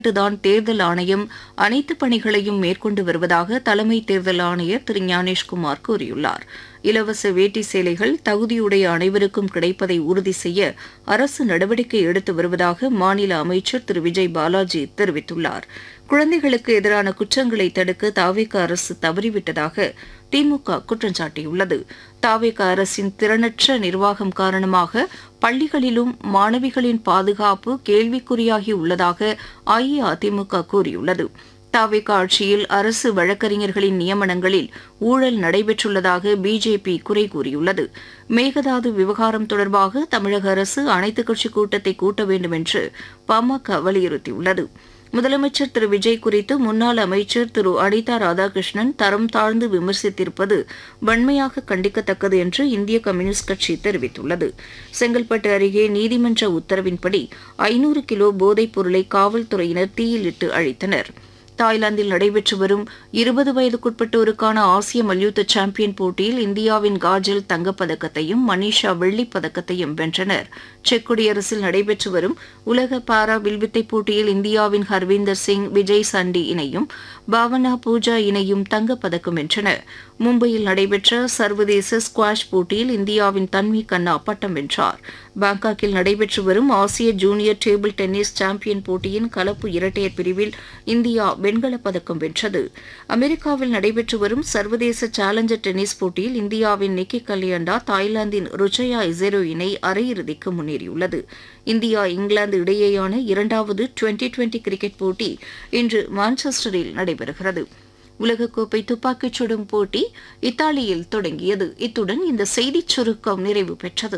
தான் தேர்தல் ஆணையம் அனைத்து பணிகளையும் மேற்கொண்டு வருவதாக தலைமை தேர்தல் ஆணையர் திரு ஞானேஷ்குமார் கூறியுள்ளார் இலவச வேட்டி சேலைகள் தகுதியுடைய அனைவருக்கும் கிடைப்பதை உறுதி செய்ய அரசு நடவடிக்கை எடுத்து வருவதாக மாநில அமைச்சர் திரு விஜய் பாலாஜி தெரிவித்துள்ளார் குழந்தைகளுக்கு எதிரான குற்றங்களை தடுக்க தாவேக அரசு தவறிவிட்டதாக திமுக குற்றம் சாட்டியுள்ளது தாவேக அரசின் திறனற்ற நிர்வாகம் காரணமாக பள்ளிகளிலும் மாணவிகளின் பாதுகாப்பு கேள்விக்குறியாகி உள்ளதாக அஇஅதிமுக கூறியுள்ளது தாவேக ஆட்சியில் அரசு வழக்கறிஞர்களின் நியமனங்களில் ஊழல் நடைபெற்றுள்ளதாக பிஜேபி குறை கூறியுள்ளது மேகதாது விவகாரம் தொடர்பாக தமிழக அரசு அனைத்துக் கட்சி கூட்டத்தை கூட்ட வேண்டும் என்று பாமக வலியுறுத்தியுள்ளது முதலமைச்சர் திரு விஜய் குறித்து முன்னாள் அமைச்சர் திரு அனிதா ராதாகிருஷ்ணன் தரம் தாழ்ந்து விமர்சித்திருப்பது வன்மையாக கண்டிக்கத்தக்கது என்று இந்திய கம்யூனிஸ்ட் கட்சி தெரிவித்துள்ளது செங்கல்பட்டு அருகே நீதிமன்ற உத்தரவின்படி ஐநூறு கிலோ போதைப் பொருளை காவல்துறையினர் தீயிலிட்டு அழித்தனர் தாய்லாந்தில் நடைபெற்று வரும் இருபது வயதுக்குட்பட்டோருக்கான ஆசிய மல்யுத்த சாம்பியன் போட்டியில் இந்தியாவின் காஜல் தங்கப்பதக்கத்தையும் மனிஷா வெள்ளிப் பதக்கத்தையும் வென்றனர் செக் குடியரசில் நடைபெற்று வரும் உலக பாரா வில்வித்தை போட்டியில் இந்தியாவின் ஹர்வீந்தர் சிங் விஜய் சண்டி இணையும் பாவனா பூஜா இணையும் தங்கப்பதக்கம் வென்றன மும்பையில் நடைபெற்ற சர்வதேச ஸ்குவாஷ் போட்டியில் இந்தியாவின் தன்வி கண்ணா பட்டம் வென்றார் பாங்காக்கில் நடைபெற்று வரும் ஆசிய ஜூனியர் டேபிள் டென்னிஸ் சாம்பியன் போட்டியின் கலப்பு இரட்டையர் பிரிவில் இந்தியா வெண்கலப் பதக்கம் வென்றது அமெரிக்காவில் நடைபெற்று வரும் சர்வதேச சேலஞ்சர் டென்னிஸ் போட்டியில் இந்தியாவின் நிக்கி கல்யாண்டா தாய்லாந்தின் ருச்சயா இசேரோ இணை அரையிறுதிக்கு முன்னேறியுள்ளது இந்தியா இங்கிலாந்து இடையேயான இரண்டாவது டுவெண்டி டுவெண்டி கிரிக்கெட் போட்டி இன்று மான்செஸ்டரில் நடைபெறுகிறது உலகக்கோப்பை துப்பாக்கிச் சுடும் போட்டி இத்தாலியில் தொடங்கியது இத்துடன் இந்த செய்திச் சுருக்கம் நிறைவு பெற்றது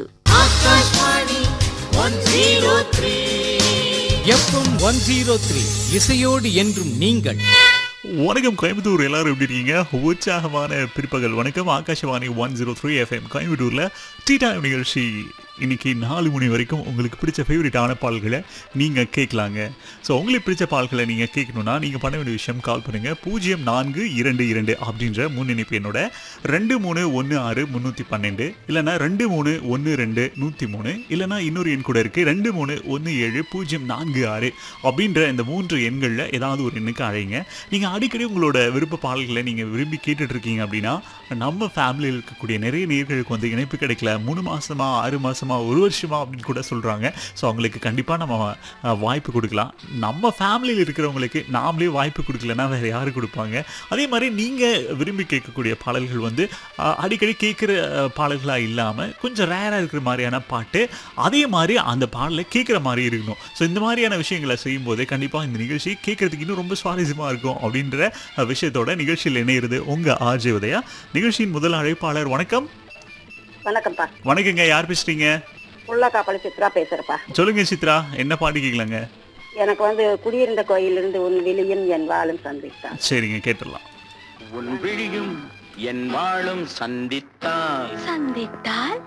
எஃப்எம் ஒன் ஜீரோ த்ரீ இசையோடு என்றும் நீங்கள் வணக்கம் கோயம்புத்தூர் எல்லாரும் எப்படி இருக்கீங்க உற்சாகமான பிற்பகல் வணக்கம் Akashvani one zero three FM கோயம்புத்தூரில் டீ டைம் நிகழ்ச்சி இன்னைக்கு நாலு மணி வரைக்கும் உங்களுக்கு பிடிச்ச ஃபேவரட்டான பால்களை நீங்கள் கேட்கலாங்க ஸோ உங்களுக்கு பிடிச்ச பால்களை நீங்கள் கேட்கணுன்னா நீங்கள் பண்ண வேண்டிய விஷயம் கால் பண்ணுங்கள் பூஜ்ஜியம் நான்கு இரண்டு இரண்டு அப்படின்ற முன்னிணைப்பு என்னோட ரெண்டு மூணு ஒன்று ஆறு முந்நூற்றி பன்னெண்டு இல்லைனா ரெண்டு மூணு ஒன்று ரெண்டு நூற்றி மூணு இல்லைனா இன்னொரு எண் கூட இருக்குது ரெண்டு மூணு ஒன்று ஏழு பூஜ்ஜியம் நான்கு ஆறு அப்படின்ற இந்த மூன்று எண்களில் ஏதாவது ஒரு எண்ணுக்கு அழைங்க நீங்கள் அடிக்கடி உங்களோட விருப்ப பாடல்களை நீங்கள் விரும்பி கேட்டுட்டு இருக்கீங்க அப்படின்னா நம்ம ஃபேமிலியில் இருக்கக்கூடிய நிறைய நேர்களுக்கு வந்து இணைப்பு கிடைக்கல மூணு மாசமா ஆறு மாசமா ஒரு வருஷமா அப்படின்னு கூட சொல்றாங்க ஸோ அவங்களுக்கு கண்டிப்பாக நம்ம அஹ், வாய்ப்பு கொடுக்கலாம் நம்ம ஃபேமிலியில் இருக்கிறவங்களுக்கு நாமளே வாய்ப்பு கொடுக்கலன்னா வேற யாரு கொடுப்பாங்க அதே மாதிரி நீங்க விரும்பி கேட்கக்கூடிய பாடல்கள் வந்து அஹ், அடிக்கடி கேட்குற பாடல்களாக இல்லாமல் கொஞ்சம் ரேராக இருக்கிற மாதிரியான பாட்டு அதே மாதிரி அந்த பாடலை கேட்குற மாதிரி இருக்கணும் ஸோ இந்த மாதிரியான விஷயங்களை செய்யும்போது கண்டிப்பாக இந்த நிகழ்ச்சி கேட்கறதுக்கு இன்னும் ரொம்ப சுவாரஸ்யமாக இருக்கும் அப்படின்ற அஹ், விஷயத்தோட நிகழ்ச்சியில் இணையிறது உங்க ஆர்ஜே உதயா நிகழ்ச்சியின் முதல் அழைப்பாளர் வணக்கம் வணக்கம்ப்பா வணக்கங்க யார் பேசுறீங்க உள்ளக்காப்பளி சித்ரா பேசுறப்பா சொல்லுங்க சித்ரா என்ன பாட்டு கேட்கலாங்க எனக்கு வந்து குடியிருந்த கோயிலிருந்து உன் விழியும் என் வாழும் சந்தித்தான் சரிங்க கேட்டுடலாம் உன் விழியும் என் வாழும் சந்தித்தான் சந்தித்தால்